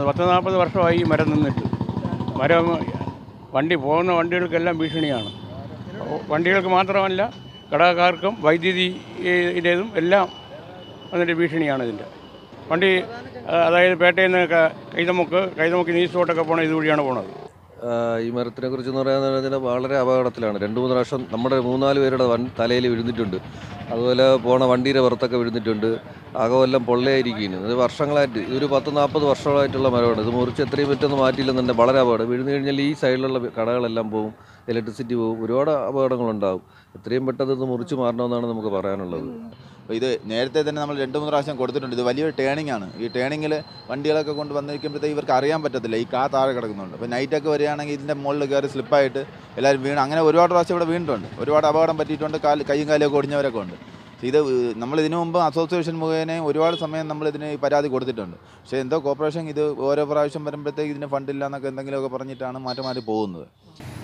പത്ത് പത്ത് നാൽപ്പത് വർഷമായി ഈ മരം നിന്നിട്ട് മരം വണ്ടി പോകുന്ന വണ്ടികൾക്കെല്ലാം ഭീഷണിയാണ് ഓ, വണ്ടികൾക്ക് മാത്രമല്ല കടക്കാർക്കും വൈദ്യുതിയുടേതും എല്ലാം അതിൻ്റെ ഭീഷണിയാണ് ഇതിൻ്റെ വണ്ടി ആ, അതായത് പേട്ടയിൽ നിന്ന് ക- കൈതമുക്ക് കൈതമുക്ക് നീസ്റ്റോട്ടൊക്കെ പോകണത് ഇതുവഴിയാണ് പോണത് ആഹ് ഈ മരത്തിനെ കുറിച്ച് എന്ന് പറയുന്നത് വളരെ അപകടത്തിലാണ് രണ്ട് മൂന്ന് പ്രാവശ്യം നമ്മുടെ മൂന്നാല് പേരുടെ വൺ തലയിൽ വീഴുന്നിട്ടുണ്ട് അതുപോലെ പോണ വണ്ടിയുടെ പുറത്തൊക്കെ വീഴുന്നിട്ടുണ്ട് അകമെല്ലാം പൊള്ളയായിരിക്കുന്നു ഇത് വർഷങ്ങളായിട്ട് ഇതൊരു പത്ത് നാൽപ്പത് വർഷങ്ങളായിട്ടുള്ള മരമാണ് ഇത് മുറിച്ച് എത്രയും പറ്റൊന്നും മാറ്റിയില്ലെന്നുണ്ടെങ്കിൽ വളരെ അപകടം വീഴുന്നു കഴിഞ്ഞാൽ ഈ സൈഡിലുള്ള കടകളെല്ലാം പോകും ഇലക്ട്രിസിറ്റി പോകും ഒരുപാട് അപകടങ്ങളുണ്ടാകും എത്രയും പെട്ടെന്ന് ഇത് മുറിച്ച് മാറണമെന്നാണ് നമുക്ക് പറയാനുള്ളത് അപ്പോൾ ഇത് നേരത്തെ തന്നെ നമ്മൾ രണ്ട് മൂന്ന് പ്രാവശ്യം കൊടുത്തിട്ടുണ്ട് ഇത് വലിയൊരു ടേണിംഗ് ആണ് ഈ ടേണിങ്ങിൽ വണ്ടികളൊക്കെ കൊണ്ട് വന്നിരിക്കുമ്പോഴത്തേക്ക് ഇവർക്ക് അറിയാൻ പറ്റത്തില്ല ഈ കാ താഴെ കിടക്കുന്നുണ്ട് അപ്പോൾ നൈറ്റൊക്കെ വരികയാണെങ്കിൽ ഇതിൻ്റെ മുകളിൽ കയറി സ്ലിപ്പായിട്ട് എല്ലാവരും വീണ് അങ്ങനെ ഒരുപാട് പ്രാവശ്യം ഇവിടെ വീണിട്ടുണ്ട് ഒരുപാട് അപകടം പറ്റിയിട്ടുണ്ട് കാല് കൈയും കാലൊക്കെ ഒടിഞ്ഞവരൊക്കെ ഉണ്ട് പക്ഷേ ഇത് നമ്മൾ ഇതിനു മുമ്പ് അസോസിയേഷൻ മുഖേന ഒരുപാട് സമയം നമ്മൾ ഇതിന് ഈ പരാതി കൊടുത്തിട്ടുണ്ട് പക്ഷേ എന്തോ കോർപ്പറേഷൻ ഇത് ഓരോ പ്രാവശ്യം വരുമ്പോഴത്തേക്ക് ഇതിന് ഫണ്ടില്ല എന്നൊക്കെ എന്തെങ്കിലുമൊക്കെ പറഞ്ഞിട്ടാണ് മാറ്റി മാറ്റി പോകുന്നത്